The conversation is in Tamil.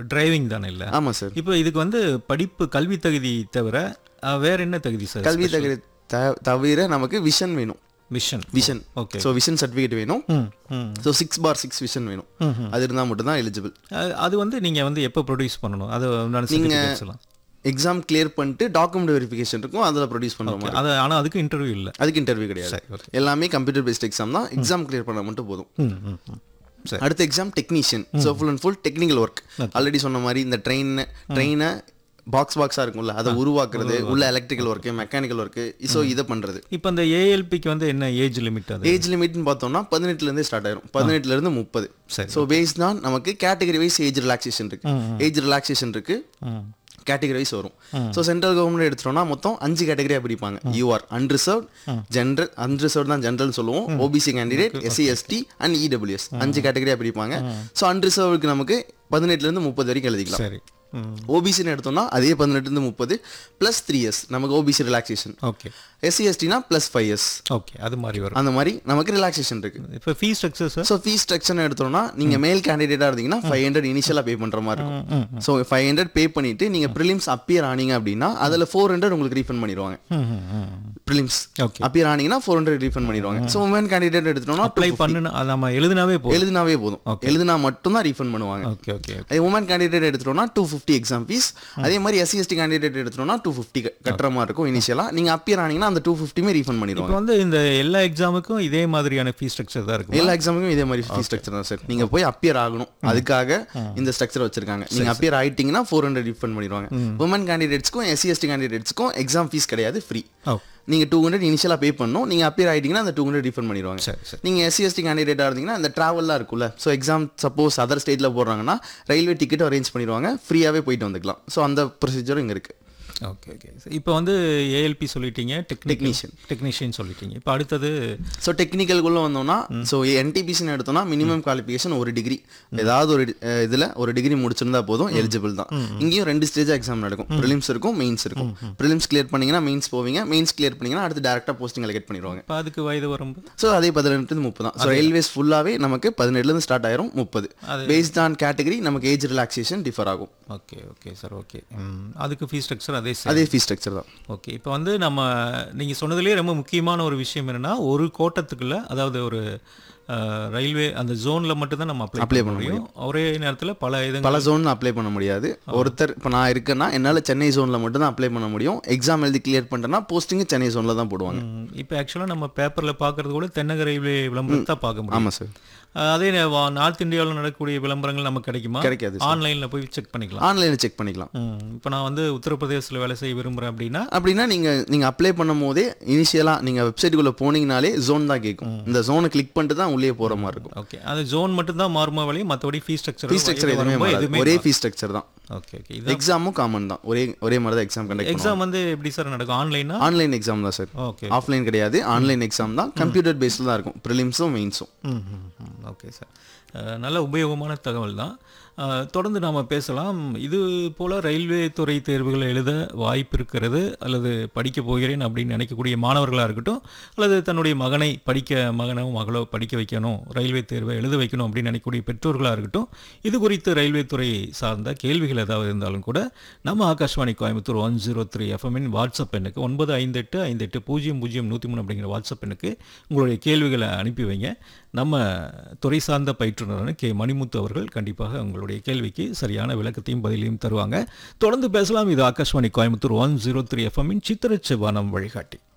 டிரைவிங் தானே இல்லை ஆமாம் சார் இப்போ இதுக்கு வந்து படிப்பு கல்வி தகுதி தவிர அஹ், வேற என்ன தகுதி சார் கல்வி தகுதி த- தவிர நமக்கு விஷன் வேணும் mission vision okay so vision certificate வேணும் ம் ம் so six by six vision வேணும் அது இருந்தால் மட்டும்தான் எலிஜிபிள் அது- அது வந்து நீங்கள் வந்து எப்போ ப்ரொடியூஸ் பண்ணணும் அது உண்டான certificates எல்லாம் எக்ஸாம் கிளியர் பண்ணிட்டு டாக்குமெண்ட் வெரிஃபிகேஷன் இருக்கும் அதில் ப்ரொடியூஸ் பண்ணுற மாதிரி அது ஆனால் அதுக்கு இன்டர்வியூ இல்லை அதுக்கு இன்டர்வியூ கிடையாது எல்லாமே கம்ப்யூட்டர் பேஸ்ட் எக்ஸாம் தான் எக்ஸாம் கிளியர் பண்ண மட்டும் போதும் ம் ம் ம் சரி அடுத்த exam technician so full and full technical work already சொன்ன மாதிரி இந்த ட்ரெயின் ட்ரெயினை பாக்ஸ் பாக்ஸாக இருக்கும்ல அதை உருவாக்குறது உள்ள electrical work mechanical work so இதை பண்ணுறது இப்போ அந்த ஏஎல்பிக்கு வந்து என்ன ஏஜ் லிமிட் அது ஏஜ் லிமிட்னு பார்த்தோம்னா பதினெட்டுலேருந்தே ஸ்டார்ட் ஆயிரும் பதினெட்டுலேருந்து முப்பது சரி. ஸோ பேஸ்ட் தான் நமக்கு கேட்டகரி வைஸ் ஏஜ் ரிலாக்ஸேஷன் இருக்கு ஏஜ் ரிலாக்ஸேஷன் இருக்கு ம் கேட்டகரி வைஸ் வரும் ஸோ சென்ட்ரல் கவர்மெண்ட் எடுத்துட்டோம்னா மொத்தம் அஞ்சு கேட்டகரியாக பிரிப்பாங்க யூஆர் அன்ரிசர்வ் ஜென்ரல் அன்ரிசர்வ் தான் ஜென்ரல் சொல்லுவோம் OBC candidate SC ST and EWS அஞ்சு கேட்டகரியாக பிரிப்பாங்க ஸோ அன்ரிசர்வ்க்கு நமக்கு பதினெட்டுலேருந்து முப்பது வரைக்கும் எழுதிக்கலாம் சரி ம் ஓபிசின்னு எடுத்தோம்னா அதே பதினெட்டுலேருந்து முப்பது ப்ளஸ் த்ரீ இயர்ஸ் நமக்கு ஓபிசி ரிலாக்ஸேஷன் ஓகே எஸ்சி எஸ்டினா ப்ளஸ் ஃபைவ் இயர்ஸ் ஓகே அது மாதிரி வரும் அந்த மாதிரி நமக்கு ரிலாக்ஸேஷன் இருக்கு இப்போ fee structure sir so fee structure எடுத்தோம்னா நீங்க மேல் கேண்டிடேட்டா இருந்தீங்கன்னா ஃபைவ் ஹண்ட்ரட் இனிஷியலாக பே பண்ற மாதிரி இருக்கும் ஸோ ஃபைவ் ஹண்ட்ரட் பே பண்ணிட்டு நீங்க ப்ரிலிம்ஸ் அப்பியர் ஆனீங்க அப்படின்னா அதுல ஃபோர் ஹண்ட்ரட் உங்களுக்கு ரீஃபண்ட் பண்ணிடுவாங்க ம் ம் ம் ப்ரிலிம்ஸ் Okay. அப்பியர் ஆனீங்கன்னா ஃபோர் ஹண்ட்ரட் ரீஃபண்ட் பண்ணிடுவாங்க ஸோ உமன் கேண்டிடேட் எடுத்துட்டோம்னா அப்ளை பண்ணுனா அது நம்ம எழுதினாவே போதும் எழுதினாவே போதும் எழுதினா மட்டும் தான் ரீஃபண்ட் பண்ணுவாங்க ஓகே ஓகே அதே உமன் கேண்டிடேட் எடுத்துட்டோம்னா டூ ஃபிஃப்டி எக்ஸாம் ஃபீஸ் அதே மாதிரி எஸ்சி எஸ்டி கேண்டிடேட் எடுத்துட்டோம்னா டூ ஃபிஃப்டி கட்டுற மாதிரி இருக்கும் இனிஷியலா நீங்க அப்பியர் ஆனீங்கன்னா அந்த டூ ஃபிஃப்டிமே ரீஃபண்ட் பண்ணிடுவாங்க இப்போ வந்து இந்த எல்லா எக்ஸாமுக்கும் இதே மாதிரியான ஃபீஸ் ஸ்ட்ரக்சர் தான் இருக்கும் எல்லா எக்ஸாமுக்கும் இதே மாதிரி ஃபீஸ் ஸ்ட்ரக்சர் தான் சார் நீங்க போய் அப்பியர் ஆகணும் அதுக்காக இந்த ஸ்ட்ரக்சர் வச்சிருக்காங்க நீங்க அப்பியர் ஆயிட்டீங்கன்னா ஃபோர் ஹண்ட்ரட் ரீஃபண்ட் பண்ணிடுவாங்க உமன் கேண்டிடேட்ஸ்க்கும் எஸ்சி எஸ்டி கேண்டிடேட்ஸ்க்கும் எக்ஸாம் ஃபீஸ் கிடையாது ஃப்ரீ ஓ நீங்க டூ ஹண்ட்ரட் இனிஷியலாக பே பண்ணணும் நீங்க அப்பியர் ஆயிட்டீங்கன்னா அந்த டூ ஹண்ட்ரட் ரீஃபண்ட் பண்ணிடுவாங்க சரி சரி நீங்க எஸ்சி எஸ்டி கேண்டிடேட்டாக இருந்தீங்கன்னா அந்த ட்ராவல்லாம் இருக்குல்ல ஸோ எக்ஸாம் சப்போஸ் அதர் ஸ்டேட்ல போடுறாங்கன்னா ரயில்வே டிக்கெட் அரேஞ்ச் பண்ணிடுவாங்க ஃப்ரீயாவே போயிட்டு வந்துக்கலாம் ஸோ அந்த ப்ரொசீஜரும் இங்க இருக்கு ஓகே ஓகே இப்போ வந்து ஏஎல்பி சொல்லிட்டீங்க டெக்னீஷியன் டெக்னீஷியன் சொல்லிட்டீங்க இப்போ அடுத்தது ஸோ டெக்னிக்கலுக்குள்ள வந்தோம்னா ஸோ என்டிபிசின்னு எடுத்தோம்னா மினிமம் குவாலிஃபிகேஷன் ஒரு டிகிரி ஏதாவது ஒரு அஹ், இதுல ஒரு டிகிரி முடிச்சிருந்தா போதும் எலிஜிபிள் தான் இங்கேயும் ரெண்டு ஸ்டேஜ் எக்ஸாம் நடக்கும் ப்ரிலிம்ஸ் இருக்கும் மெயின்ஸ் இருக்கும் ப்ரிலிம்ஸ் கிளியர் பண்ணீங்கன்னா மெயின்ஸ் போவீங்க மெயின்ஸ் கிளியர் பண்ணீங்கன்னா அடுத்து டேரக்டா போஸ்டிங் அலகேட் பண்ணிடுவாங்க இப்போ அதுக்கு வயது வரும்போது ஸோ அதே பதினெட்டு முப்பது தான் ஸோ ரயில்வேஸ் ஃபுல்லாவே நமக்கு பதினெட்டுலேருந்து ஸ்டார்ட் ஆயிரும் முப்பது பேஸ்ட் ஆன் கேட்டகரி நமக்கு ஏஜ் ரிலாக்ஸேஷன் டிஃபர் ஆகும் ஓகே ஓகே சார் ஓகே அதுக்கு ஃபீஸ் ஸ்ட்ரக்சர் அதே same. அதே ஃபீஸ் ஸ்ட்ரக்சர் தான் ஓகே இப்போ வந்து நம்ம நீங்கள் சொன்னதுலேயே ரொம்ப முக்கியமான ஒரு விஷயம் என்னன்னா ஒரு கோட்டத்துக்குள்ள அதாவது ஒரு அஹ், ரயில்வே அந்த ஜோனில் மட்டும்தான் நம்ம அப்ளை பண்ண முடியும் ஒரே நேரத்தில் பல இது பல ஜோன் அப்ளை பண்ண முடியாது ஒருத்தர் இப்போ நான் இருக்கேன்னா என்னால் சென்னை ஜோனில் மட்டும் தான் அப்ளை பண்ண முடியும் எக்ஸாம் எழுதி கிளியர் பண்ணிட்டேன்னா போஸ்டிங் சென்னை ஜோனில் தான் போடுவாங்க இப்போ ஆக்சுவலாக நம்ம பேப்பரில் பார்க்கறது கூட தென்னக ரயில்வே விளம்பரத்தை தான் பார்க்க முடியும் ஆமாம் சார் அஹ், அதே நே- வா- நார்த் இந்தியாவில் நடக்கக்கூடிய விளம்பரங்கள் நமக்கு கிடைக்குமா கிடைக்காது ஆன்லைனில் போய் செக் பண்ணிக்கலாம் ஆன்லைனில் செக் பண்ணிக்கலாம் இப்போ நான் வந்து உத்தரப்பிரதேசத்தில் வேலை செய்ய விரும்புகிறேன் அப்படின்னா அப்படின்னா நீங்கள் நீங்கள் அப்ளை பண்ணும் போதே இனிஷியலாக நீங்கள் வெப்சைட்டுக்குள்ளே போனீங்கனாலே ஜோன் தான் கேட்கும் இந்த ஜோனை கிளிக் பண்ணிட்டு தான் உள்ளே போகிற மாதிரி இருக்கும் ஓகே அந்த ஜோன் மட்டும் தான் மாறுமா வழி மற்றபடி ஃபீஸ் ஸ்ட்ரக்சர் ஃபீஸ் ஸ்ட்ரக்சர் எதுவுமே மாறாது ஒரே ஃபீஸ் ஸ்ட்ரக்சர் தான் ஓகே ஓகே இது எக்ஸாமும் காமன் தான் ஒரே ஒரே மாதிரி தான் எக்ஸாம் கண்டக்ட் எக்ஸாம் வந்து எப்படி சார் நடக்கும் ஆன்லைனா ஆன்லைன் எக்ஸாம் தான் சார் ஓகே ஆஃப்லைன் கிடையாது ஆன்லைன் எக்ஸாம் தான் கம்ப்யூட்டர் பேஸ்டில் தான் இருக்கும் ப்ரிலிம்ஸும் மெயின்ஸும் ம் ம், ம். ஓகே சார் அஹ், நல்ல உபயோகமான தகவல் தான் அஹ், தொடர்ந்து நாம் பேசலாம் இது போல் ரயில்வே துறை தேர்வுகளை எழுத வாய்ப்பு இருக்கிறது அல்லது படிக்க போகிறேன் அப்படின்னு நினைக்கக்கூடிய மாணவர்களாக இருக்கட்டும் அல்லது தன்னுடைய மகனை படிக்க மகனோ மகளோ படிக்க வைக்கணும் ரயில்வே தேர்வை எழுத வைக்கணும் அப்படின்னு நினைக்கக்கூடிய பெற்றோர்களாக இருக்கட்டும் இது குறித்து ரயில்வே துறை சார்ந்த கேள்விகள் ஏதாவது இருந்தாலும் கூட நம்ம Akashvani Coimbatore one zero three எஃப்எம்மின் வாட்ஸ்அப் எண்ணுக்கு ஒன்பது ஐந்து எட்டு ஐந்து எட்டு பூஜ்ஜியம் பூஜ்ஜியம் நூற்றி மூணு அப்படிங்கிற வாட்ஸ்அப் எண்ணுக்கு உங்களுடைய கேள்விகளை அனுப்பி வைங்க நம்ம துறை சார்ந்த பயிற்றுனரான கே மணிமுத்து அவர்கள் கண்டிப்பாக உங்களுடைய கேள்விக்கு சரியான விளக்கத்தையும் பதிலையும் தருவாங்க தொடர்ந்து பேசலாம் இது Akashvani Coimbatore one zero three எஃப்எம்மின் சித்திரச்செவ்வானம் வழிகாட்டி